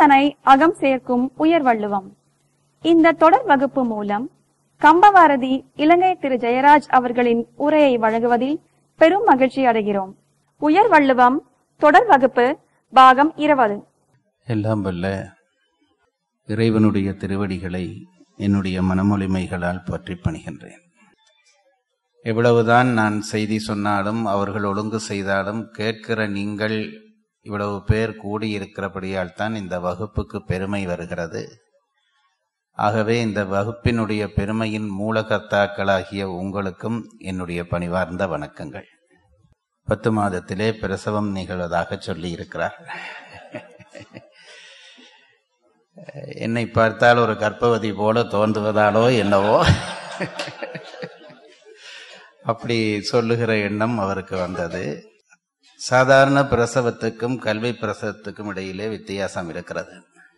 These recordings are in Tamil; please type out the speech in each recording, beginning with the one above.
அகந்தனை அகம் சேர்க்கும் உயர் வள்ளுவம் இந்த தொடர் வகுப்பு மூலம் கம்பவாரதி இலங்கை திரு ஜெயராஜ் அவர்களின் உரையை வழங்குவதில் பெரும் மகிழ்ச்சி அடைகிறோம் உயர் வள்ளுவம் தொடர் வகுப்பு பாகம் இருபது எல்லாம் வல்ல இறைவனுடைய திருவடிகளை என்னுடைய மனமொழிமைகளால் பற்றி பணிகின்றேன் எவ்வளவுதான் நான் செய்தி சொன்னாலும் அவர்கள் ஒழுங்கு செய்தாலும் கேட்கிற நீங்கள் இவ்வளவு பேர் கூடியிருக்கிறபடியால் தான் இந்த வகுப்புக்கு பெருமை வருகிறது ஆகவே இந்த வகுப்பினுடைய பெருமையின் மூலகர்த்தாக்களாகிய உங்களுக்கும் என்னுடைய பணிவார்ந்த வணக்கங்கள் பத்து மாதத்திலே பிரசவம் நிகழ்வதாக சொல்லி இருக்கிறார் என்னை பார்த்தால் ஒரு கர்ப்பவதி போல தோன்றுவதாலோ என்னவோ அப்படி சொல்லுகிற எண்ணம் அவருக்கு வந்தது சாதாரண பிரசவத்துக்கும் கல்வி பிரசவத்துக்கும் இடையிலே வித்தியாசம் இருக்கிறது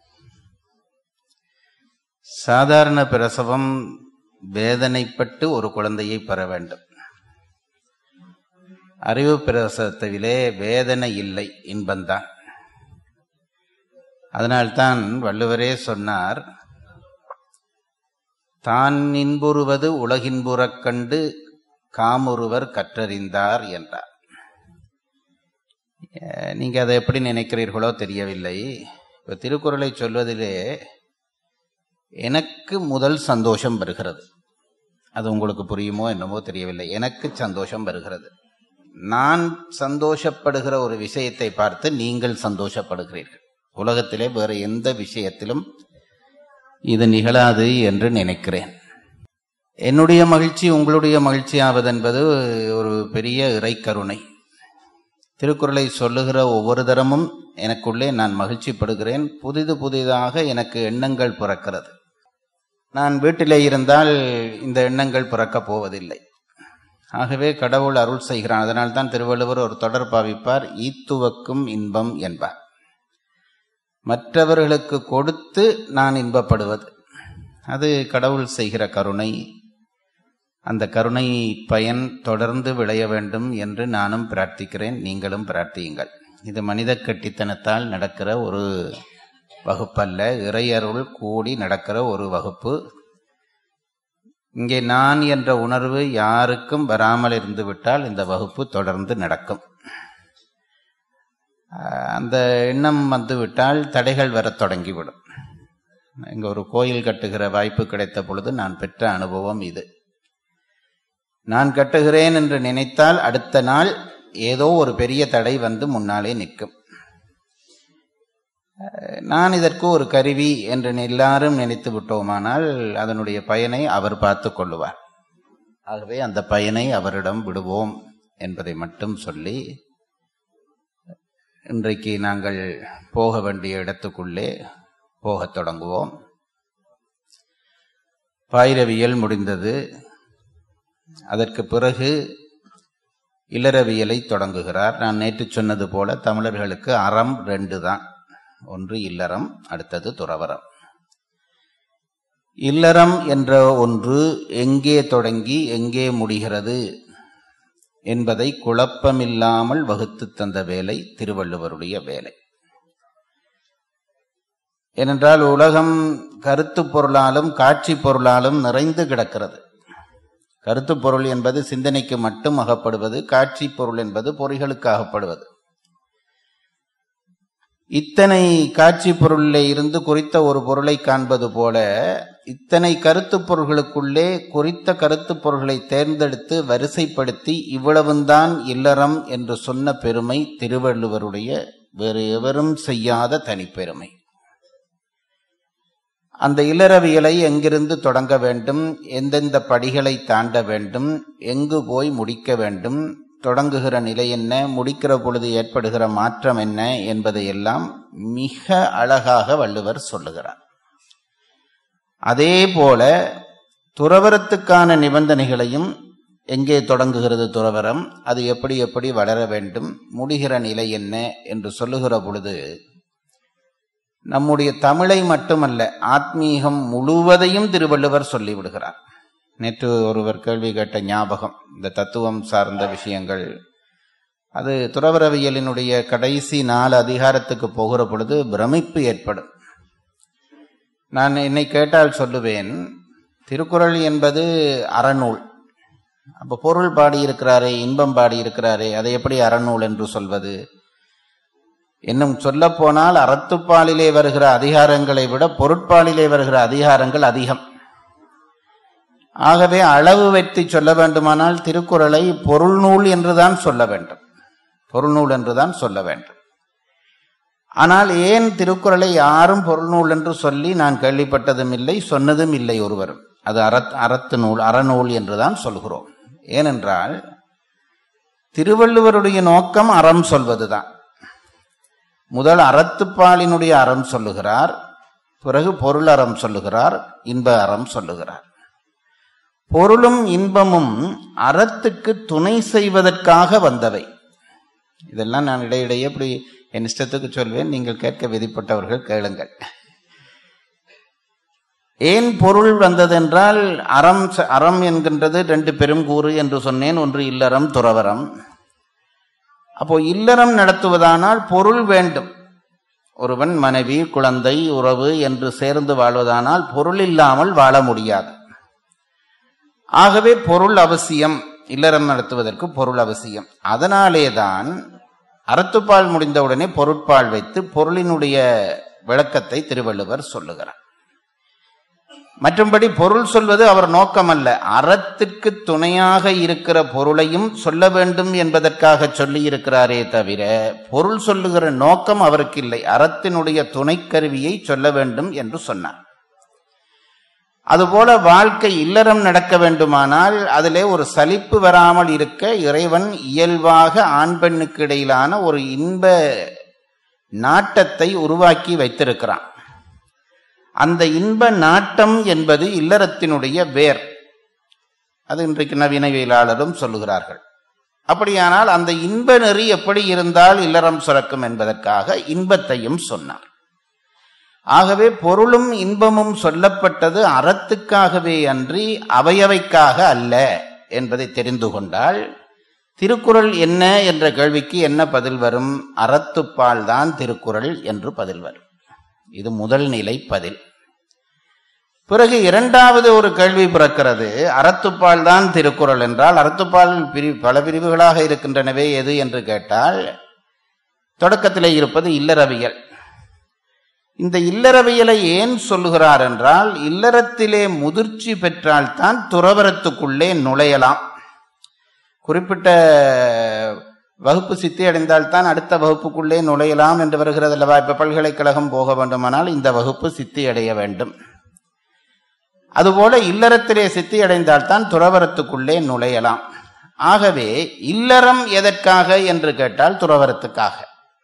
சாதாரண பிரசவம் வேதனைப்பட்டு ஒரு குழந்தையை பெற வேண்டும் அறிவு பிரசவத்திலே வேதனை இல்லை இன்பந்தான் அதனால்தான் வள்ளுவரே சொன்னார் தான் இன்புறுவது உலகின்புறக் கண்டு காமொருவர் கற்றறிந்தார் என்றார் நீங்க அதை எப்படி நினைக்கிறீர்களோ தெரியவில்லை இப்ப திருக்குறளை சொல்வதிலே எனக்கு முதல் சந்தோஷம் வருகிறது அது உங்களுக்கு புரியுமோ என்னமோ தெரியவில்லை எனக்கு சந்தோஷம் வருகிறது நான் சந்தோஷப்படுகிற ஒரு விஷயத்தை பார்த்து நீங்கள் சந்தோஷப்படுகிறீர்கள் உலகத்திலே வேறு எந்த விஷயத்திலும் இது நிகழாது என்று நினைக்கிறேன் என்னுடைய மகிழ்ச்சி உங்களுடைய மகிழ்ச்சி ஆவதென்பது ஒரு பெரிய இறைக்கருணை திருக்குறளை சொல்லுகிற ஒவ்வொரு தரமும் எனக்குள்ளே நான் மகிழ்ச்சிப்படுகிறேன் புதிது புதிதாக எனக்கு எண்ணங்கள் பிறக்கிறது நான் வீட்டிலே இருந்தால் இந்த எண்ணங்கள் பிறக்கப் போவதில்லை ஆகவே கடவுள் அருள் செய்கிறான் அதனால்தான் திருவள்ளுவர் ஒரு தொடர் பாவிப்பார் ஈத்துவக்கும் இன்பம் என்பார் மற்றவர்களுக்கு கொடுத்து நான் இன்பப்படுவது அது கடவுள் செய்கிற கருணை அந்த கருணை பயன் தொடர்ந்து விளைய வேண்டும் என்று நானும் பிரார்த்திக்கிறேன் நீங்களும் பிரார்த்தியுங்கள் இது மனித கட்டித்தனத்தால் நடக்கிற ஒரு வகுப்பல்ல இறையருள் கூடி நடக்கிற ஒரு வகுப்பு இங்கே நான் என்ற உணர்வு யாருக்கும் வராமல் இருந்து விட்டால் இந்த வகுப்பு தொடர்ந்து நடக்கும் அந்த எண்ணம் வந்து விட்டால் தடைகள் வரத் தொடங்கிவிடும் இங்கே ஒரு கோயில் கட்டுகிற வாய்ப்பு கிடைத்த பொழுது நான் பெற்ற அனுபவம் இது நான் கட்டுகிறேன் என்று நினைத்தால் அடுத்த நாள் ஏதோ ஒரு பெரிய தடை வந்து முன்னாலே நிற்கும் நான் இதற்கு ஒரு கருவி என்று எல்லாரும் நினைத்து விட்டோமானால் அதனுடைய பயனை அவர் பார்த்து கொள்ளுவார் ஆகவே அந்த பயனை அவரிடம் விடுவோம் என்பதை மட்டும் சொல்லி இன்றைக்கு நாங்கள் போக வேண்டிய இடத்துக்குள்ளே போகத் தொடங்குவோம் பாயிரவியல் முடிந்தது அதற்கு பிறகு இல்லறவியலை தொடங்குகிறார் நான் நேற்று சொன்னது போல தமிழர்களுக்கு அறம் ரெண்டு தான் ஒன்று இல்லறம் அடுத்தது துறவரம் இல்லறம் என்ற ஒன்று எங்கே தொடங்கி எங்கே முடிகிறது என்பதை குழப்பமில்லாமல் வகுத்து தந்த வேலை திருவள்ளுவருடைய வேலை ஏனென்றால் உலகம் கருத்து பொருளாலும் காட்சி பொருளாலும் நிறைந்து கிடக்கிறது கருத்து பொருள் என்பது சிந்தனைக்கு மட்டும் அகப்படுவது காட்சி பொருள் என்பது பொறிகளுக்கு அகப்படுவது இத்தனை காட்சி பொருளிலே இருந்து குறித்த ஒரு பொருளை காண்பது போல இத்தனை கருத்து பொருள்களுக்குள்ளே குறித்த கருத்து பொருள்களை தேர்ந்தெடுத்து வரிசைப்படுத்தி இவ்வளவுதான் இல்லறம் என்று சொன்ன பெருமை திருவள்ளுவருடைய வேறு எவரும் செய்யாத தனிப்பெருமை அந்த இல்லறவியலை எங்கிருந்து தொடங்க வேண்டும் எந்தெந்த படிகளை தாண்ட வேண்டும் எங்கு போய் முடிக்க வேண்டும் தொடங்குகிற நிலை என்ன முடிக்கிற பொழுது ஏற்படுகிற மாற்றம் என்ன என்பதையெல்லாம் மிக அழகாக வள்ளுவர் சொல்லுகிறார் அதே போல துறவரத்துக்கான நிபந்தனைகளையும் எங்கே தொடங்குகிறது துறவரம் அது எப்படி எப்படி வளர வேண்டும் முடிகிற நிலை என்ன என்று சொல்லுகிற பொழுது நம்முடைய தமிழை மட்டுமல்ல ஆத்மீகம் முழுவதையும் திருவள்ளுவர் சொல்லிவிடுகிறார் நேற்று ஒருவர் கேள்வி கேட்ட ஞாபகம் இந்த தத்துவம் சார்ந்த விஷயங்கள் அது துறவரவியலினுடைய கடைசி நாலு அதிகாரத்துக்கு போகிற பொழுது பிரமிப்பு ஏற்படும் நான் என்னை கேட்டால் சொல்லுவேன் திருக்குறள் என்பது அறநூல் அப்ப பொருள் பாடியிருக்கிறாரே இன்பம் பாடியிருக்கிறாரே அதை எப்படி அறநூல் என்று சொல்வது இன்னும் சொல்ல போனால் அறத்துப்பாலிலே வருகிற அதிகாரங்களை விட பொருட்பாலிலே வருகிற அதிகாரங்கள் அதிகம் ஆகவே அளவு வைத்து சொல்ல வேண்டுமானால் திருக்குறளை பொருள் நூல் என்றுதான் சொல்ல வேண்டும் பொருள் நூல் என்றுதான் சொல்ல வேண்டும் ஆனால் ஏன் திருக்குறளை யாரும் பொருள் நூல் என்று சொல்லி நான் கேள்விப்பட்டதும் இல்லை சொன்னதும் இல்லை ஒருவரும் அது அறத் அறத்து நூல் அறநூல் என்றுதான் சொல்கிறோம் ஏனென்றால் திருவள்ளுவருடைய நோக்கம் அறம் சொல்வதுதான் முதல் அறத்துப்பாலினுடைய அறம் சொல்லுகிறார் பிறகு பொருள் அறம் சொல்லுகிறார் இன்ப அறம் சொல்லுகிறார் பொருளும் இன்பமும் அறத்துக்கு துணை செய்வதற்காக வந்தவை இதெல்லாம் நான் இடையிடையே இப்படி என் இஷ்டத்துக்கு சொல்வேன் நீங்கள் கேட்க விதிப்பட்டவர்கள் கேளுங்கள் ஏன் பொருள் வந்ததென்றால் அறம் ச- அறம் என்கின்றது ரெண்டு பெருங்கூறு என்று சொன்னேன் ஒன்று இல்லறம் துறவரம் அப்போ இல்லறம் நடத்துவதானால் பொருள் வேண்டும் ஒருவன் மனைவி குழந்தை உறவு என்று சேர்ந்து வாழ்வதானால் பொருள் இல்லாமல் வாழ முடியாது ஆகவே பொருள் அவசியம் இல்லறம் நடத்துவதற்கு பொருள் அவசியம் அதனாலேதான் அறத்துப்பால் முடிந்தவுடனே பொருட்பால் வைத்து பொருளினுடைய விளக்கத்தை திருவள்ளுவர் சொல்லுகிறார் மற்றும்படி பொருள் சொல்வது அவர் நோக்கம் அல்ல அறத்திற்கு துணையாக இருக்கிற பொருளையும் சொல்ல வேண்டும் என்பதற்காக சொல்லி இருக்கிறாரே தவிர பொருள் சொல்லுகிற நோக்கம் அவருக்கு இல்லை அறத்தினுடைய துணைக்கருவியை சொல்ல வேண்டும் என்று சொன்னார் அதுபோல வாழ்க்கை இல்லறம் நடக்க வேண்டுமானால் அதிலே ஒரு சலிப்பு வராமல் இருக்க இறைவன் இயல்பாக ஆண் பெண்ணுக்கு இடையிலான ஒரு இன்ப நாட்டத்தை உருவாக்கி வைத்திருக்கிறான் அந்த இன்ப நாட்டம் என்பது இல்லறத்தினுடைய வேர் அது இன்றைக்கு நவீனவியலாளரும் சொல்லுகிறார்கள் அப்படியானால் அந்த இன்ப நெறி எப்படி இருந்தால் இல்லறம் சுரக்கும் என்பதற்காக இன்பத்தையும் சொன்னார் ஆகவே பொருளும் இன்பமும் சொல்லப்பட்டது அறத்துக்காகவே அன்றி அவையவைக்காக அல்ல என்பதை தெரிந்து கொண்டால் திருக்குறள் என்ன என்ற கேள்விக்கு என்ன பதில் வரும் அறத்துப்பால் தான் திருக்குறள் என்று பதில் வரும் இது முதல் நிலை பதில் பிறகு இரண்டாவது ஒரு கேள்வி பிறக்கிறது அறத்துப்பால் தான் திருக்குறள் என்றால் அறத்துப்பால் பிரி பல பிரிவுகளாக இருக்கின்றனவே எது என்று கேட்டால் தொடக்கத்திலே இருப்பது இல்லறவியல் இந்த இல்லறவியலை ஏன் சொல்லுகிறார் என்றால் இல்லறத்திலே முதிர்ச்சி பெற்றால்தான் துறவரத்துக்குள்ளே நுழையலாம் குறிப்பிட்ட வகுப்பு சித்தி அடைந்தால்தான் அடுத்த வகுப்புக்குள்ளே நுழையலாம் என்று வருகிறது அல்லவா இப்ப பல்கலைக்கழகம் போக வேண்டுமானால் இந்த வகுப்பு சித்தி அடைய வேண்டும் அதுபோல இல்லறத்திலே சித்தி அடைந்தால்தான் துறவரத்துக்குள்ளே நுழையலாம் ஆகவே இல்லறம் எதற்காக என்று கேட்டால் துறவரத்துக்காக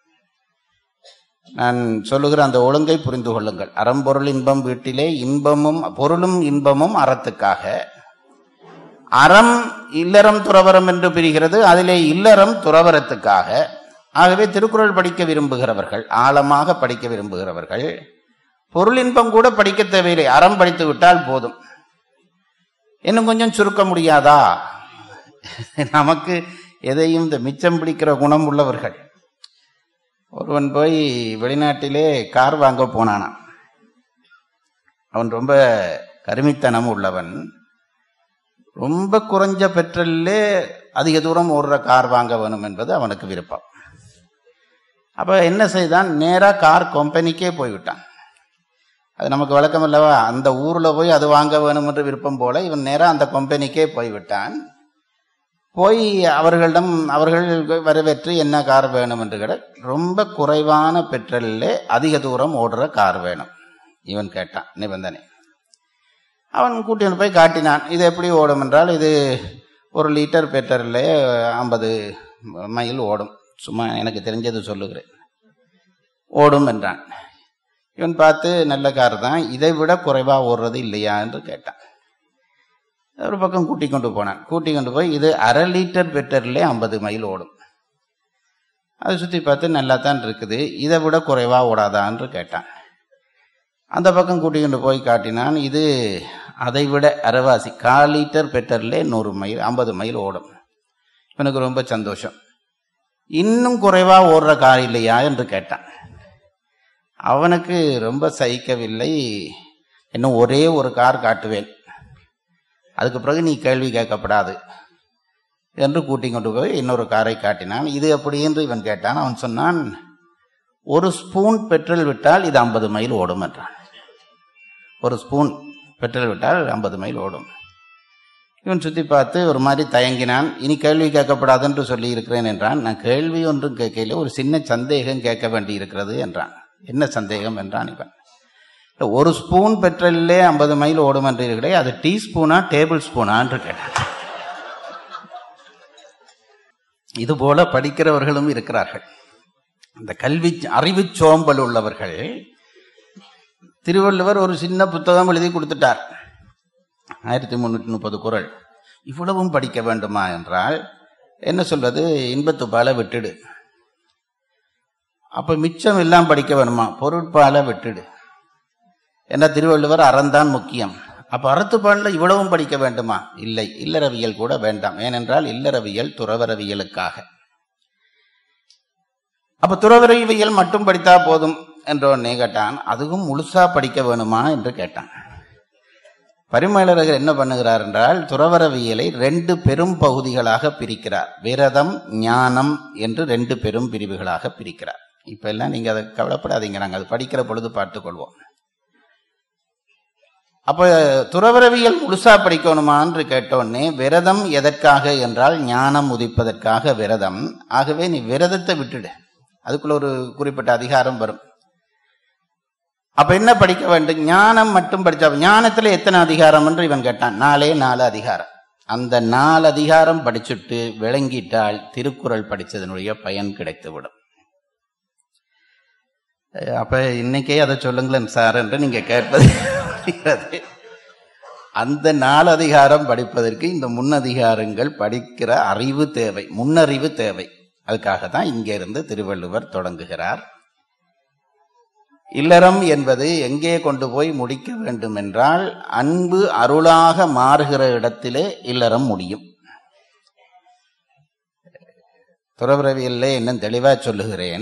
நான் சொல்லுகிற அந்த ஒழுங்கை புரிந்து கொள்ளுங்கள் அறம்பொருள் இன்பம் வீட்டிலே இன்பமும் பொருளும் இன்பமும் அறத்துக்காக அறம் இல்லறம் துறவரம் என்று பிரிகிறது அதிலே இல்லறம் துறவரத்துக்காக ஆகவே திருக்குறள் படிக்க விரும்புகிறவர்கள் ஆழமாக படிக்க விரும்புகிறவர்கள் பொருள் இன்பம் கூட படிக்க தேவையில்லை அறம் படித்து விட்டால் போதும் இன்னும் கொஞ்சம் சுருக்க முடியாதா நமக்கு எதையும் இந்த மிச்சம் பிடிக்கிற குணம் உள்ளவர்கள் ஒருவன் போய் வெளிநாட்டிலே கார் வாங்க போனானாம் அவன் ரொம்ப கருமித்தனம் உள்ளவன் ரொம்ப குறைஞ்ச பெட்ரோல்லே அதிக தூரம் ஓடுற கார் வாங்க வேணும் என்பது அவனுக்கு விருப்பம் அப்ப என்ன செய்தான் நேரா கார் கம்பெனிக்கே போய்விட்டான் அது நமக்கு வழக்கம் அல்லவா அந்த ஊர்ல போய் அது வாங்க வேணும் என்று விருப்பம் போல இவன் நேரா அந்த கம்பெனிக்கே போய்விட்டான் போய் அவர்களிடம் அவர்கள் வரவேற்று என்ன கார் வேணும் என்று கேட்ட ரொம்ப குறைவான பெட்ரோலில் அதிக தூரம் ஓடுற கார் வேணும் இவன் கேட்டான் நிபந்தனை அவன் கூட்டிட்டு போய் காட்டினான் இது எப்படி ஓடும் என்றால் இது ஒரு லிட்டர் பெட்ரோலில் ஐம்பது மைல் ஓடும் சும்மா எனக்கு தெரிஞ்சது சொல்லுகிறேன் ஓடும் என்றான் இவன் பார்த்து நல்ல கார் தான் இதை விட குறைவாக ஓடுறது இல்லையா என்று கேட்டான் ஒரு பக்கம் கூட்டி கொண்டு போனான் கூட்டி கொண்டு போய் இது அரை லிட்டர் பெட்ரோல்லே ஐம்பது மைல் ஓடும் அதை சுற்றி பார்த்து நல்லா தான் இருக்குது இதை விட குறைவாக ஓடாதான்னு கேட்டான் அந்த பக்கம் கூட்டி கொண்டு போய் காட்டினான் இது அதை விட அரைவாசி கால் லிட்டர் பெட்ரோல்லே நூறு மைல் ஐம்பது மைல் ஓடும் எனக்கு ரொம்ப சந்தோஷம் இன்னும் குறைவாக ஓடுற கார் இல்லையா என்று கேட்டான் அவனுக்கு ரொம்ப சகிக்கவில்லை இன்னும் ஒரே ஒரு கார் காட்டுவேன் அதுக்கு பிறகு நீ கேள்வி கேட்கப்படாது என்று கூட்டிக் கொண்டு போய் இன்னொரு காரை காட்டினான் இது எப்படி என்று இவன் கேட்டான் அவன் சொன்னான் ஒரு ஸ்பூன் பெட்ரோல் விட்டால் இது ஐம்பது மைல் ஓடும் என்றான் ஒரு ஸ்பூன் பெட்ரோல் விட்டால் ஐம்பது மைல் ஓடும் இவன் சுத்தி பார்த்து ஒரு மாதிரி தயங்கினான் இனி கேள்வி கேட்கப்படாது என்று சொல்லி இருக்கிறேன் என்றான் நான் கேள்வி ஒன்றும் கேட்கல ஒரு சின்ன சந்தேகம் கேட்க வேண்டி இருக்கிறது என்றான் என்ன சந்தேகம் என்றான் இவன் "இல்ல, ஒரு ஸ்பூன் பெட்ரோல்லே ஐம்பது மைல் ஓடும் என்று இருக்கிறே அது டீ ஸ்பூனா டேபிள் ஸ்பூனா என்று கேட்டான் இது போல படிக்கிறவர்களும் இருக்கிறார்கள் இந்த கல்வி அறிவு சோம்பல் உள்ளவர்கள் திருவள்ளுவர் ஒரு சின்ன புத்தகம் எழுதி கொடுத்துட்டார் ஆயிரத்தி முன்னூற்றி முப்பது குறள் இவ்வளவும் படிக்க வேண்டுமா என்றால் என்ன சொல்வது இன்பத்துப்பால விட்டுடு அப்ப மிச்சம் எல்லாம் படிக்க வேணுமா பொருட்பால விட்டுடு என்ன திருவள்ளுவர் அறந்தான் முக்கியம் அப்ப அறத்துப்பாலில் இவ்வளவும் படிக்க வேண்டுமா இல்லை இல்லறவியல் கூட வேண்டாம் ஏனென்றால் இல்லறவியல் துறவரவியலுக்காக அப்ப துறவரவியல் மட்டும் படித்தா போதும் என்றொன்னே கேட்டான் அதுவும் முழுசா படிக்க வேணுமா என்று கேட்டான் பரிமேலழகர் என்ன பண்ணுகிறார் என்றால் துறவரவியலை ரெண்டு பெரும் பகுதிகளாக பிரிக்கிறார் விரதம் ஞானம் என்று ரெண்டு பெரும் பிரிவுகளாக பிரிக்கிறார் இப்ப எல்லாம் நீங்க அதை கவலைப்படாதீங்க நாங்க அது படிக்கிற பொழுது பார்த்துக்கொள்வோம் அப்ப துறவரவியல் முழுசா படிக்கணுமான்னு கேட்டோடனே விரதம் எதற்காக என்றால் ஞானம் உதிப்பதற்காக விரதம் ஆகவே நீ விரதத்தை விட்டுடு அதுக்குள்ள ஒரு குறிப்பிட்ட அதிகாரம் வரும் அப்ப என்ன படிக்க வேண்டும் ஞானம் மட்டும் படிச்சா ஞானத்துல எத்தனை அதிகாரம் என்று இவன் கேட்டான் நாலே நாலு அதிகாரம் அந்த நாலு அதிகாரம் படிச்சுட்டு விளங்கிட்டால் திருக்குறள் படிச்சதனுடைய பயன் கிடைத்துவிடும் அஹ் அப்ப இன்னைக்கே அதை சொல்லுங்களேன் சார் என்று நீங்க கேட்பது புரிகிறது. அந்த நாலு அதிகாரம் படிப்பதற்கு இந்த முன்னதிகாரங்கள் படிக்கிற அறிவு தேவை முன்னறிவு தேவை அதுக்காக தான் இங்கே இருந்து திருவள்ளுவர் தொடங்குகிறார் இல்லறம் என்பது எங்கே கொண்டு போய் முடிக்க வேண்டும் என்றால் அன்பு அருளாக மாறுகிற இடத்திலே இல்லறம் முடியும் துறவரவியல்ல இன்னும் தெளிவா சொல்லுகிறேன்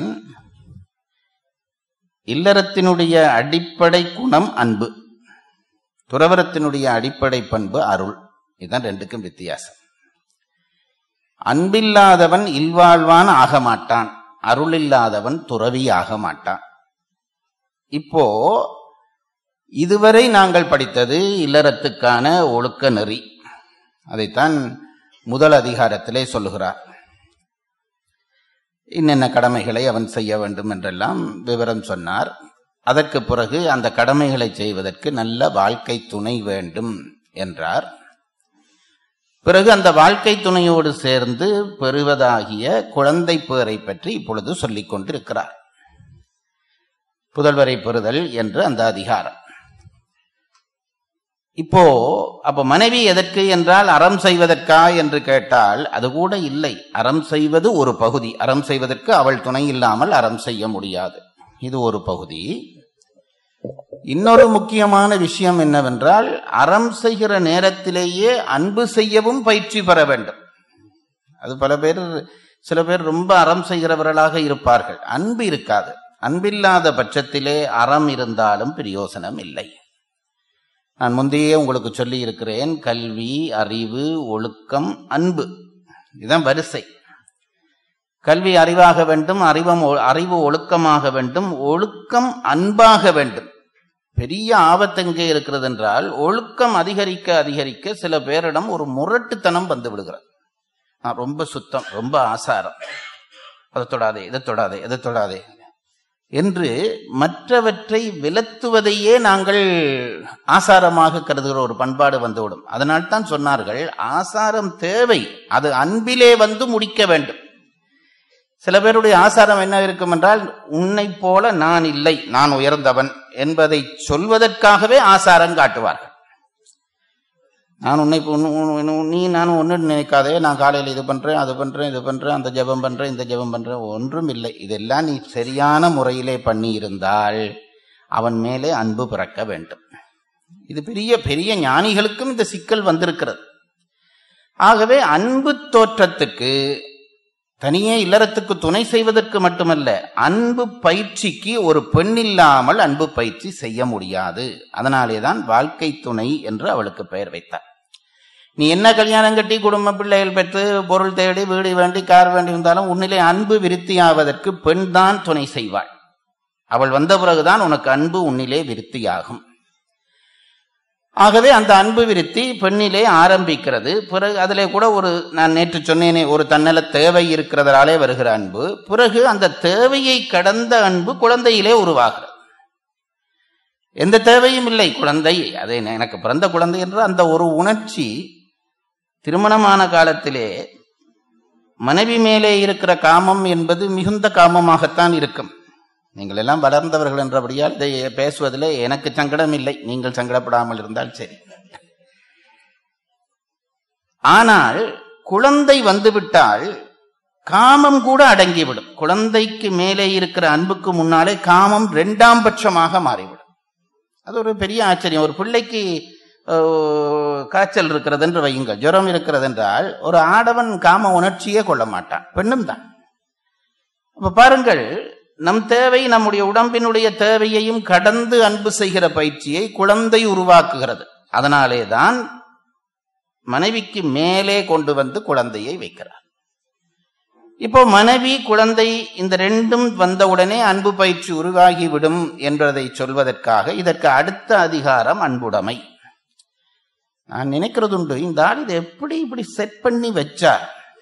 இல்லறத்தினுடைய அடிப்படை குணம் அன்பு துறவரத்தினுடைய அடிப்படை பண்பு அருள் இதுதான் ரெண்டுக்கும் வித்தியாசம் அன்பில்லாதவன் இல்வாழ்வான் ஆக மாட்டான் அருள் இல்லாதவன் துறவி ஆக மாட்டான் இப்போ இதுவரை நாங்கள் படித்தது இல்லறத்துக்கான ஒழுக்க நெறி அதைத்தான் முதல் அதிகாரத்திலே சொல்லுகிறார் இன்னென்ன கடமைகளை அவன் செய்ய வேண்டும் என்றெல்லாம் விவரம் சொன்னார் அதற்கு பிறகு அந்த கடமைகளை செய்வதற்கு நல்ல வாழ்க்கை துணை வேண்டும் என்றார் பிறகு அந்த வாழ்க்கை துணையோடு சேர்ந்து பெறுவதாகிய குழந்தை பேரை பற்றி இப்பொழுது சொல்லிக் கொண்டிருக்கிறார் புதல்வரை பெறுதல் என்று அந்த அதிகாரம் இப்போ அப்ப மனைவி எதற்கு என்றால் அறம் செய்வதற்கா என்று கேட்டால் அது கூட இல்லை அறம் செய்வது ஒரு பகுதி அறம் செய்வதற்கு அவள் துணை இல்லாமல் அறம் செய்ய முடியாது இது ஒரு பகுதி இன்னொரு முக்கியமான விஷயம் என்னவென்றால் அறம் செய்கிற நேரத்திலேயே அன்பு செய்யவும் பயிற்சி பெற வேண்டும் அது பல பேர் சில பேர் ரொம்ப அறம் செய்கிறவர்களாக இருப்பார்கள் அன்பு இருக்காது அன்பில்லாத பட்சத்திலே அறம் இருந்தாலும் பிரயோசனம் இல்லை நான் முந்தையே உங்களுக்கு சொல்லி இருக்கிறேன் கல்வி அறிவு ஒழுக்கம் அன்பு இதுதான் வரிசை கல்வி அறிவாக வேண்டும் அறிவம் ஒ- அறிவு ஒழுக்கமாக வேண்டும் ஒழுக்கம் அன்பாக வேண்டும் பெரிய ஆபத்து எங்கே இருக்கிறது என்றால் ஒழுக்கம் அதிகரிக்க அதிகரிக்க சில பேரிடம் ஒரு முரட்டுத்தனம் வந்து விடுகிறது நான் ரொம்ப சுத்தம் ரொம்ப ஆசாரம் அதை தொடாதே இதை தொடாதே இதை தொடாதே என்று மற்றவற்றை விலத்துவதையே நாங்கள் ஆசாரமாக கருதுகிற ஒரு பண்பாடு வந்துவிடும் அதனால் தான் சொன்னார்கள் ஆசாரம் தேவை அது அன்பிலே வந்து முடிக்க வேண்டும் சில பேருடைய ஆசாரம் என்ன இருக்கும் என்றால் உன்னை போல நான் இல்லை நான் உயர்ந்தவன் என்பதை சொல்வதற்காகவே ஆசாரம் காட்டுவார்கள் நான் உன்னை இப்போ உன்னு- உன்னு- உன்னு- நீ நானும் ஒன்று நினைக்காதே நான் காலையில் இது பண்றேன் அது பண்றேன் இது பண்றேன் அந்த ஜெபம் பண்றேன் இந்த ஜெபம் பண்றேன் ஒன்றும் இல்லை இதெல்லாம் நீ சரியான முறையிலே பண்ணி இருந்தால் அவன் மேலே அன்பு பிறக்க வேண்டும் இது பெரிய பெரிய ஞானிகளுக்கும் இந்த சிக்கல் வந்திருக்கிறது ஆகவே அன்பு தோற்றத்துக்கு தனியே இல்லறத்துக்கு துணை செய்வதற்கு மட்டுமல்ல அன்பு பயிற்சிக்கு ஒரு பெண் இல்லாமல் அன்பு பயிற்சி செய்ய முடியாது அதனாலேதான் வாழ்க்கை துணை என்று அவளுக்கு பெயர் வைத்தார் நீ என்ன கல்யாணம் கட்டி குடும்ப பிள்ளைகள் பெற்று பொருள் தேடி வீடு வேண்டி கார் வேண்டி வந்தாலும் உன்னிலே அன்பு விருத்தியாவதற்கு பெண் தான் துணை செய்வாள் அவள் வந்த பிறகுதான் உனக்கு அன்பு உன்னிலே விருத்தியாகும் ஆகவே அந்த அன்பு விருத்தி பெண்ணிலே ஆரம்பிக்கிறது பிறகு அதிலே கூட ஒரு நான் நேற்று சொன்னேனே ஒரு தன்னல தேவை இருக்கிறதாலே வருகிற அன்பு பிறகு அந்த தேவையை கடந்த அன்பு குழந்தையிலே உருவாகிறது எந்த தேவையும் இல்லை குழந்தை அது எனக்கு பிறந்த குழந்தை என்ற அந்த ஒரு உணர்ச்சி திருமணமான காலத்திலே மனைவி மேலே இருக்கிற காமம் என்பது மிகுந்த காமமாகத்தான் இருக்கும் நீங்கள் எல்லாம் வளர்ந்தவர்கள் என்றபடியால் இதை பேசுவதில் எனக்கு சங்கடம் இல்லை நீங்கள் சங்கடப்படாமல் இருந்தால் சரி ஆனால் குழந்தை வந்துவிட்டால் காமம் கூட அடங்கிவிடும் குழந்தைக்கு மேலே இருக்கிற அன்புக்கு முன்னாலே காமம் இரண்டாம் பட்சமாக மாறிவிடும் அது ஒரு பெரிய ஆச்சரியம் ஒரு பிள்ளைக்கு அஹ், காய்ச்சல் இருக்கிறது என்று வையுங்கள் ஜுரம் இருக்கிறது என்றால் ஒரு ஆடவன் காம உணர்ச்சியே கொள்ள மாட்டான் பெண்ணும் தான் அப்ப பாருங்கள் நம் தேவை நம்முடைய உடம்பினுடைய தேவையையும் கடந்து அன்பு செய்கிற பயிற்சியை குழந்தை உருவாக்குகிறது அதனாலே தான் மனைவிக்கு மேலே கொண்டு வந்து குழந்தையை வைக்கிறார் இப்போ மனைவி குழந்தை இந்த ரெண்டும் வந்தவுடனே அன்பு பயிற்சி உருவாகிவிடும் என்பதை சொல்வதற்காக இதற்கு அடுத்த அதிகாரம் அன்புடைமை நான் நினைக்கிறதுண்டு இந்த ஆள் இதை எப்படி இப்படி செட் பண்ணி வச்சார்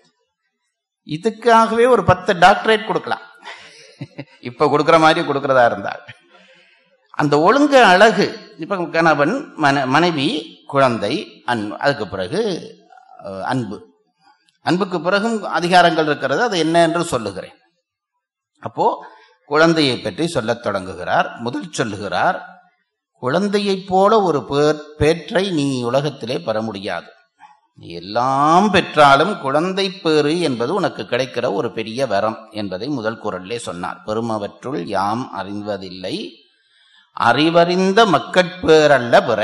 இதுக்காகவே ஒரு பத்து டாக்டரேட் கொடுக்கலாம் இப்ப கொடுக்கிற மாதிரி கொடுக்கிறதா இருந்தால் அந்த ஒழுங்கு அழகு இப்ப கணவன் மன மனைவி குழந்தை அன்பு அதுக்கு பிறகு அஹ், அன்பு அன்புக்கு பிறகும் அதிகாரங்கள் இருக்கிறது அது என்ன என்று சொல்லுகிறேன் அப்போ குழந்தையை பற்றி சொல்லத் தொடங்குகிறார் முதல் சொல்லுகிறார் குழந்தையைப் போல ஒரு பேர் பேற்றை நீ உலகத்திலே பெற முடியாது நீ எல்லாம் பெற்றாலும் குழந்தை பேறு என்பது உனக்கு கிடைக்கிற ஒரு பெரிய வரம் என்பதை முதல் குரலிலே சொன்னார் பெருமவற்றுள் யாம் அறிவதில்லை அறிவறிந்த மக்கட்பேரல்ல பிற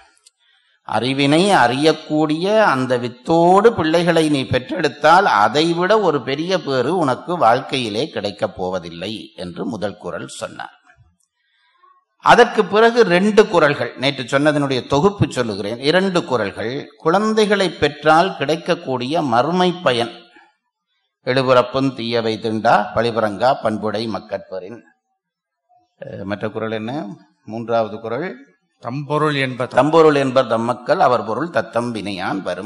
அறிவினை அறியக்கூடிய அந்த வித்தோடு பிள்ளைகளை நீ பெற்றெடுத்தால் அதைவிட ஒரு பெரிய பேறு உனக்கு வாழ்க்கையிலே கிடைக்கப் போவதில்லை என்று முதல் குரல் சொன்னார் அதற்கு பிறகு ரெண்டு குரல்கள் நேற்று சொன்னதனுடைய தொகுப்பு சொல்லுகிறேன் இரண்டு குரல்கள் குழந்தைகளை பெற்றால் கிடைக்கக்கூடிய மறுமை பயன் எழுபுறப்பும் தீயவை திண்டா பழிபரங்கா பண்புடை மக்கட்பரின் அஹ், மற்ற குரல் என்ன மூன்றாவது குரல் தம்பொருள் என்பது தம்பொருள் என்பர் தம்மக்கள் அவர் பொருள் தத்தம் வினையான் வரும்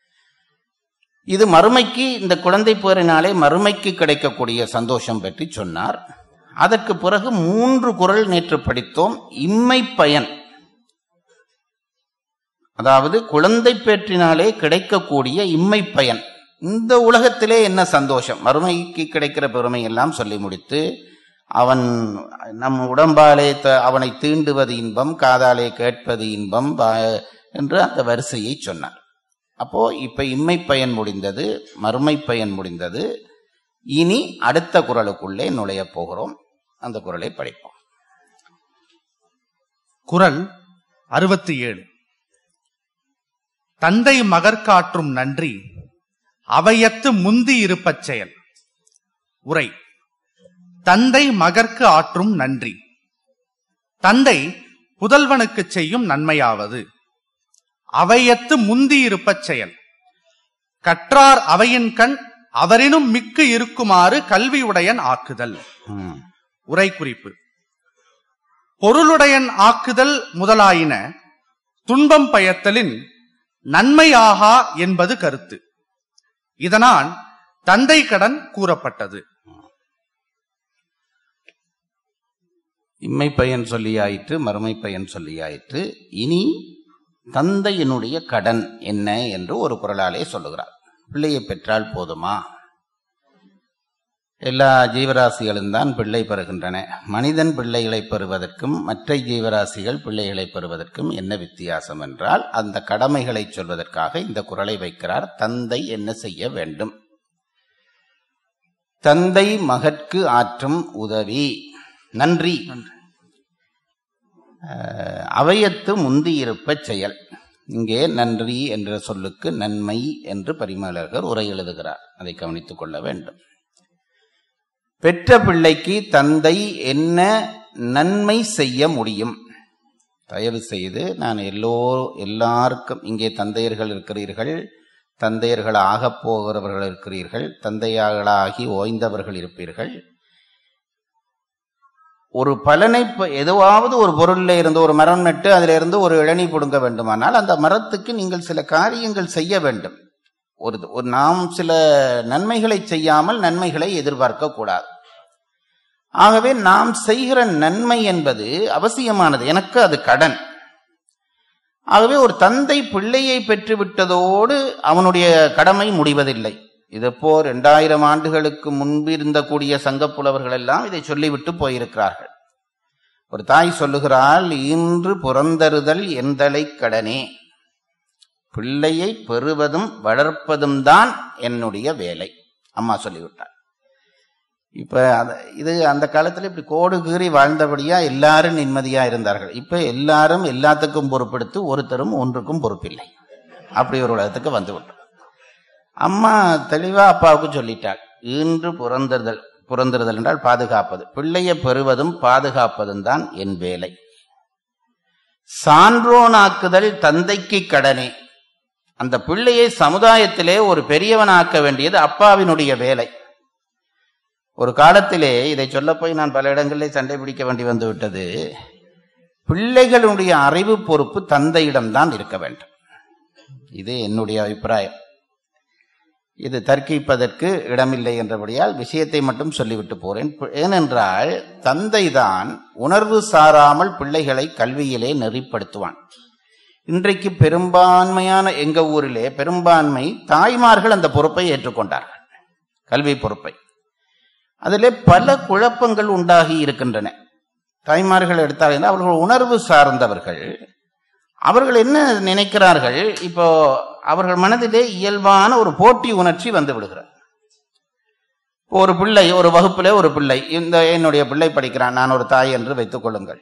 இது மறுமைக்கு இந்த குழந்தை பேரினாலே மறுமைக்கு கிடைக்கக்கூடிய சந்தோஷம் பற்றி சொன்னார் அதற்கு பிறகு மூன்று குரல் நேற்று படித்தோம் இம்மை பயன் அதாவது குழந்தை பேற்றினாலே கிடைக்கக்கூடிய இம்மை பயன் இந்த உலகத்திலே என்ன சந்தோஷம் மறுமைக்கு கிடைக்கிற பெருமை எல்லாம் சொல்லி முடித்து அவன் நம் உடம்பாலே த- அவனை தீண்டுவது இன்பம் காதாலே கேட்பது இன்பம் வா- என்று அந்த வரிசையை சொன்னார் அப்போ இப்ப இம்மை பயன் முடிந்தது மறுமை பயன் முடிந்தது இனி அடுத்த குரலுக்குள்ளே நுழையப் போகிறோம் அந்த குரலை படிப்போம் குரல் அறுபத்தி ஏழு தந்தை மகற்காற்றும் நன்றி அவையத்து முந்தி இருப்பச் செயல் உரை தந்தை மகற்கு ஆற்றும் நன்றி தந்தை புதல்வனுக்கு செய்யும் நன்மையாவது அவையத்து முந்தி இருப்பச் செயல் கற்றார் அவையின் கண் அவரினும் மிக்கு இருக்குமாறு கல்வியுடையன் ஆக்குதல் ம். உரை குறிப்பு பொருளுடையன் ஆக்குதல் முதலாயின துன்பம் பயத்தலின் நன்மையாகா என்பது கருத்து இதனால் தந்தை கடன் கூறப்பட்டது இம்மை பயன் சொல்லியாயிற்று மறுமை பயன் சொல்லியாயிற்று இனி தந்தையினுடைய கடன் என்ன என்று ஒரு குரலாலே சொல்லுகிறார் பிள்ளையை பெற்றால் போதுமா எல்லா ஜீவராசிகளும் தான் பிள்ளை பெறுகின்றன மனிதன் பிள்ளைகளை பெறுவதற்கும் மற்ற ஜீவராசிகள் பிள்ளைகளை பெறுவதற்கும் என்ன வித்தியாசம் என்றால் அந்த கடமைகளை சொல்வதற்காக இந்த குரலை வைக்கிறார் தந்தை என்ன செய்ய வேண்டும் தந்தை மகற்கு ஆற்றும் உதவி நன்றி அஹ், அவையத்து முந்தியிருப்ப செயல் இங்கே நன்றி என்ற சொல்லுக்கு நன்மை என்று பரிமலகர் உரை எழுதுகிறார் அதை கவனித்துக் கொள்ள வேண்டும் பெற்ற பிள்ளைக்கு தந்தை என்ன நன்மை செய்ய முடியும் தயவு செய்து நான் எல்லோ எல்லாருக்கும் இங்கே தந்தையர்கள் இருக்கிறீர்கள் தந்தையர்கள் ஆகப் போகிறவர்கள் இருக்கிறீர்கள் தந்தையாகளாகி ஓய்ந்தவர்கள் இருப்பீர்கள் ஒரு பலனை ப- எதுவாவது ஒரு பொருள்ல இருந்து ஒரு மரம் நட்டு அதில இருந்து ஒரு இளநீ பிடுங்க வேண்டுமானால் அந்த மரத்துக்கு நீங்கள் சில காரியங்கள் செய்ய வேண்டும் ஒரு ஒரு நாம் சில நன்மைகளை செய்யாமல் நன்மைகளை எதிர்பார்க்க கூடாது ஆகவே நாம் செய்கிற நன்மை என்பது அவசியமானது எனக்கு அது கடன் ஆகவே ஒரு தந்தை பிள்ளையை பெற்றுவிட்டதோடு அவனுடைய கடமை முடிவதில்லை இதப்போ இரண்டாயிரம் ஆண்டுகளுக்கு முன்பு இருந்தக்கூடிய சங்கப் புலவர்கள் எல்லாம் இதை சொல்லிவிட்டு போயிருக்கிறார்கள் ஒரு தாய் சொல்லுகிறாள் இன்று புறந்தருதல் எந்தலை கடனே பிள்ளையை பெறுவதும் வளர்ப்பதும் தான் என்னுடைய வேலை அம்மா சொல்லிவிட்டார் இப்ப அத- இது அந்த காலத்துல இப்படி கோடு கீறி வாழ்ந்தபடியா எல்லாரும் நிம்மதியா இருந்தார்கள் இப்ப எல்லாரும் எல்லாத்துக்கும் பொறுப்பெடுத்து ஒருத்தரும் ஒன்றுக்கும் பொறுப்பில்லை அப்படி ஒரு உலகத்துக்கு வந்து விட்டோம் அம்மா தெளிவா அப்பாவுக்கு சொல்லிட்டாள் இன்று புறந்தறுதல் புறந்தறுதல் என்றால் பாதுகாப்பது பிள்ளையை பெறுவதும் பாதுகாப்பதும் தான் என் வேலை சான்றோனாக்குதல் தந்தைக்கு கடனே அந்த பிள்ளையை சமுதாயத்திலே ஒரு பெரியவனாக்க வேண்டியது அப்பாவினுடைய வேலை ஒரு காலத்திலே இதை சொல்ல போய் நான் பல இடங்களிலே சண்டை பிடிக்க வேண்டி வந்து விட்டது பிள்ளைகளுடைய அறிவு பொறுப்பு தந்தையிடம்தான் இருக்க வேண்டும் இது என்னுடைய அபிப்பிராயம் இது தர்க்கிப்பதற்கு இடமில்லை என்றபடியால் விஷயத்தை மட்டும் சொல்லிவிட்டு போறேன் பி- ஏனென்றால் தந்தைதான் உணர்வு சாராமல் பிள்ளைகளை கல்வியிலே நெறிப்படுத்துவான் இன்றைக்கு பெரும்பான்மையான எங்க ஊரிலே பெரும்பான்மை தாய்மார்கள் அந்த பொறுப்பை ஏற்றுக்கொண்டார்கள் கல்வி பொறுப்பை அதிலே பல குழப்பங்கள் உண்டாகி இருக்கின்றன தாய்மார்கள் எடுத்தால் அவர்கள் உணர்வு சார்ந்தவர்கள் அவர்கள் என்ன நினைக்கிறார்கள் இப்போ அவர்கள் மனதிலே இயல்பான ஒரு போட்டி உணர்ச்சி வந்து விடுகிறார் இப்போ ஒரு பிள்ளை ஒரு வகுப்பிலே ஒரு பிள்ளை இந்த என்னுடைய பிள்ளை படிக்கிறான் நான் ஒரு தாய் என்று வைத்துக் கொள்ளுங்கள்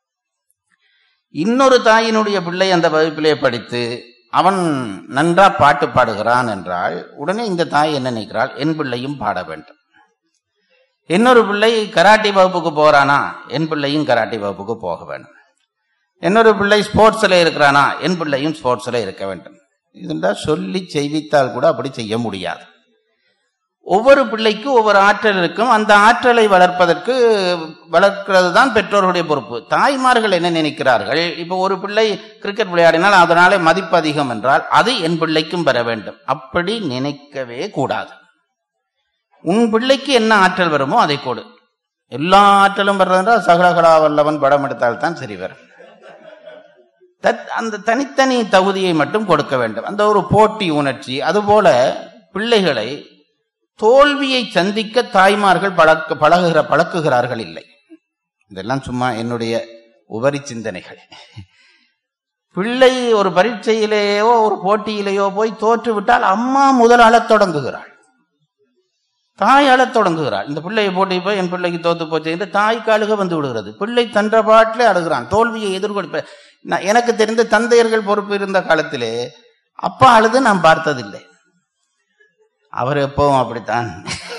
இன்னொரு தாயினுடைய பிள்ளை அந்த வகுப்பிலே படித்து அவன் நன்றா பாட்டு பாடுகிறான் என்றால் உடனே இந்த தாய் என்ன நினைக்கிறாள் என் பிள்ளையும் பாட வேண்டும் இன்னொரு பிள்ளை கராட்டி வகுப்புக்கு போறானா என் பிள்ளையும் கராட்டி வகுப்புக்கு போக வேண்டும் இன்னொரு பிள்ளை ஸ்போர்ட்ஸ்ல இருக்கிறானா என் பிள்ளையும் ஸ்போர்ட்ஸ்ல இருக்க வேண்டும் இதுதான் சொல்லி செய்வித்தால் கூட அப்படி செய்ய முடியாது ஒவ்வொரு பிள்ளைக்கும் ஒவ்வொரு ஆற்றல் இருக்கும் அந்த ஆற்றலை வளர்ப்பதற்கு வளர்க்கிறது தான் பெற்றோர்களுடைய பொறுப்பு தாய்மார்கள் என்ன நினைக்கிறார்கள் இப்போ ஒரு பிள்ளை கிரிக்கெட் விளையாடினால் அதனாலே மதிப்பு அதிகம் என்றால் அது என் பிள்ளைக்கும் பெற வேண்டும் அப்படி நினைக்கவே கூடாது உன் பிள்ளைக்கு என்ன ஆற்றல் வருமோ அதை கொடு எல்லா ஆற்றலும் வர்றதென்றால் சகலகலா வல்லவன் படம் எடுத்தால் தான் சரி வரும் தத்- அந்த தனித்தனி தகுதியை மட்டும் கொடுக்க வேண்டும் அந்த ஒரு போட்டி உணர்ச்சி அதுபோல பிள்ளைகளை தோல்வியை சந்திக்க தாய்மார்கள் பழக்க பழகுகிற பழக்குகிறார்கள் இல்லை இதெல்லாம் சும்மா என்னுடைய உபரி சிந்தனைகள் பிள்ளை ஒரு பரீட்சையிலேயோ ஒரு போட்டியிலேயோ போய் தோற்று விட்டால் அம்மா முதல் அழத் தொடங்குகிறாள் தாய் அழத் தொடங்குகிறாள் இந்த பிள்ளையை போட்டி போய் என் பிள்ளைக்கு தோத்து போச்சு என்று தாய்க்கு அழுக வந்து விடுகிறது பிள்ளை தன்ற பாட்டிலே அழுகிறான் தோல்வியை எதிர்கொடுப்ப நான் எனக்கு தெரிந்த தந்தையர்கள் பொறுப்பு இருந்த காலத்திலே அப்பா அழுது நான் பார்த்ததில்லை அவர் எப்பவும் அப்படித்தான்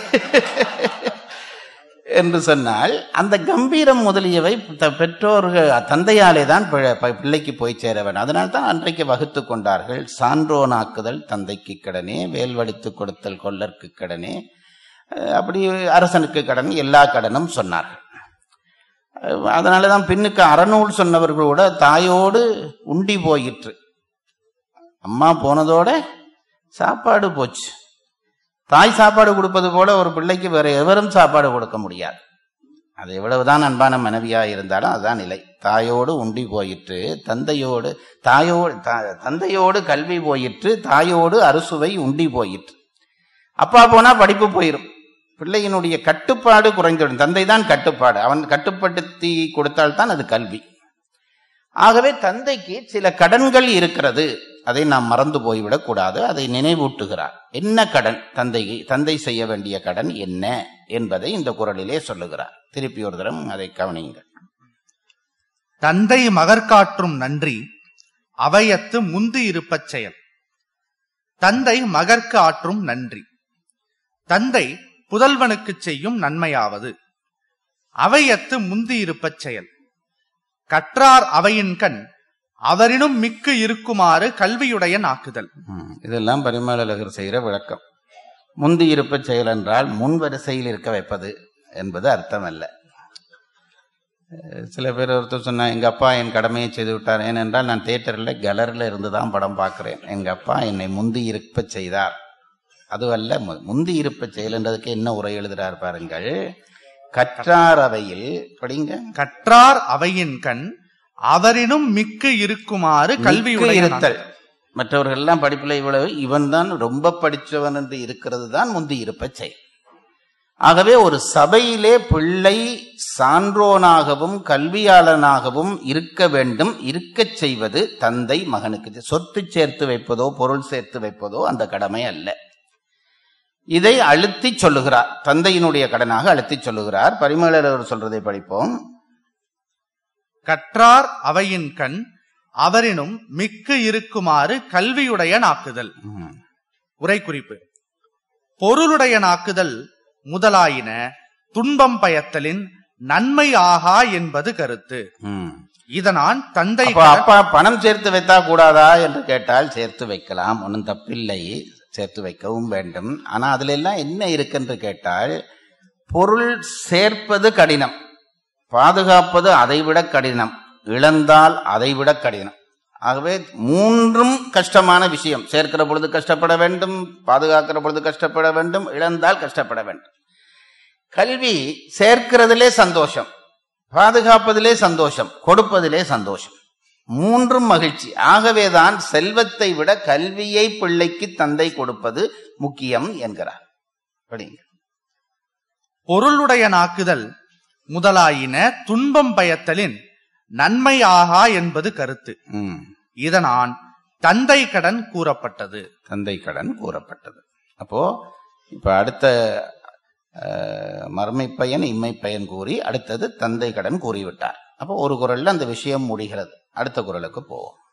என்று சொன்னால் அந்த கம்பீரம் முதலியவை த- பெற்றோர்கள் தந்தையாலே தான் பிழ- ப- பிள்ளைக்கு போய் சேர வேண்டும் அதனால் தான் அன்றைக்கு வகுத்து கொண்டார்கள் சான்றோனாக்குதல் தந்தைக்கு கடனே வேல்வடித்து கொடுத்தல் கொல்லர்க்கு கடனே அஹ் அப்படி அரசனுக்கு கடன் எல்லா கடனும் சொன்னார்கள் அஹ் அதனால தான் பின்னுக்கு அறநூல் சொன்னவர்கள் கூட தாயோடு உண்டி போயிற்று அம்மா போனதோட சாப்பாடு போச்சு தாய் சாப்பாடு கொடுப்பது போல ஒரு பிள்ளைக்கு வேற எவரும் சாப்பாடு கொடுக்க முடியாது அது எவ்வளவுதான் அன்பான மனைவியா இருந்தாலும் அதுதான் நிலை தாயோடு உண்டி போயிற்று தந்தையோடு தாயோடு த- தந்தையோடு கல்வி போயிற்று தாயோடு அறுசுவை உண்டி போயிற்று அப்பா போனா படிப்பு போயிடும் பிள்ளையினுடைய கட்டுப்பாடு குறைந்துவிடும் தந்தை தான் கட்டுப்பாடு அவன் கட்டுப்படுத்தி கொடுத்தால்தான் அது கல்வி ஆகவே தந்தைக்கு சில கடன்கள் இருக்கிறது அதை நாம் மறந்து போய்விடக் கூடாது அதை நினைவூட்டுகிறார் என்ன கடன் தந்தை தந்தை செய்ய வேண்டிய கடன் என்ன என்பதை இந்த குரலிலே சொல்லுகிறார் திருப்பி ஒரு தரம் அதை கவனியுங்கள் தந்தை மகற்காற்றும் நன்றி அவையத்து முந்து இருப்பச் செயல் தந்தை மகற்கு ஆற்றும் நன்றி தந்தை புதல்வனுக்குச் செய்யும் நன்மையாவது அவையத்து முந்தி இருப்பச் செயல் கற்றார் அவையின் கண் அவரினும் மிக்கு இருக்குமாறு கல்வியுடைய நாக்குதல் ம், இதெல்லாம் பரிமளகர் செய்கிற விளக்கம் முந்தி இருப்ப செயல் என்றால் முன் வரிசையில் இருக்க வைப்பது என்பது அர்த்தம் அல்ல அஹ் சில பேர் ஒருத்தர் சொன்னா எங்க அப்பா என் கடமையை செய்து விட்டார் ஏனென்றால் நான் தியேட்டர்ல கலரில் இருந்து தான் படம் பார்க்கிறேன் எங்க அப்பா என்னை முந்தி இருப்ப செய்தார் அதுவல்ல மு- முந்தி இருப்ப செயல் என்றதுக்கு என்ன உரை எழுதுறார் பாருங்கள் கற்றார் அவையில் படிங்க கற்றார் அவையின் கண் அவரினும் மிக்கு இருக்குமாறு கல்வியுடைய மிக்க இருத்தல் நாக்குதல். மற்றவர்கள் எல்லாம் படிப்புல இவ்வளவு இவன் தான் ரொம்ப படிச்சவன் என்று இருக்கிறது தான் முந்தி இருப்ப செயல் ஆகவே ஒரு சபையிலே பிள்ளை சான்றோனாகவும் கல்வியாளனாகவும் இருக்க வேண்டும் இருக்கச் செய்வது தந்தை மகனுக்கு சொத்து சேர்த்து வைப்பதோ பொருள் சேர்த்து வைப்பதோ அந்த கடமை அல்ல இதை அழுத்தி சொல்லுகிறார் தந்தையினுடைய கடனாக அழுத்தி சொல்லுகிறார் பரிமளர் சொல்றதை படிப்போம் கற்றார் அவையின் கண் அவரினும் மிக்கு இருக்குமாறு கல்வியுடைய நாக்குதல் ம். உரை குறிப்பு பொருளுடைய நாக்குதல் முதலாயின துன்பம் பயத்தலின் நன்மை ஆகா என்பது கருத்து ம். இதனால் தந்தை அப்போ அப்பா பணம் சேர்த்து வைத்தா கூடாதா என்று கேட்டால் சேர்த்து வைக்கலாம் ஒன்றும் தப்பில்லை சேர்த்து வைக்கவும் வேண்டும் ஆனா அதுல எல்லாம் என்ன இருக்குன்னு கேட்டால் பொருள் சேர்ப்பது கடினம் பாதுகாப்பது அதைவிட கடினம் இழந்தால் அதைவிட கடினம் ஆகவே மூன்றும் கஷ்டமான விஷயம் சேர்க்கிற பொழுது கஷ்டப்பட வேண்டும் பாதுகாக்கிற பொழுது கஷ்டப்பட வேண்டும் இழந்தால் கஷ்டப்பட வேண்டும் கல்வி சேர்க்கிறதிலே சந்தோஷம் பாதுகாப்பதிலே சந்தோஷம் கொடுப்பதிலே சந்தோஷம் மூன்றும் மகிழ்ச்சி ஆகவேதான் செல்வத்தை விட கல்வியை பிள்ளைக்கு தந்தை கொடுப்பது முக்கியம் என்கிறார் படிங்க பொருளுடைய நாக்குதல் முதலாயின துன்பம் பயத்தலின் நன்மை ஆகா என்பது கருத்து ம். இதனால் தந்தை கடன் கூறப்பட்டது தந்தை கடன் கூறப்பட்டது அப்போ இப்ப அடுத்த அஹ், மறுமை பயன் இம்மை பயன் கூறி அடுத்தது தந்தை கடன் கூறிவிட்டார் அப்போ ஒரு குரல்ல அந்த விஷயம் முடிகிறது அடுத்த குரலுக்கு போவோம்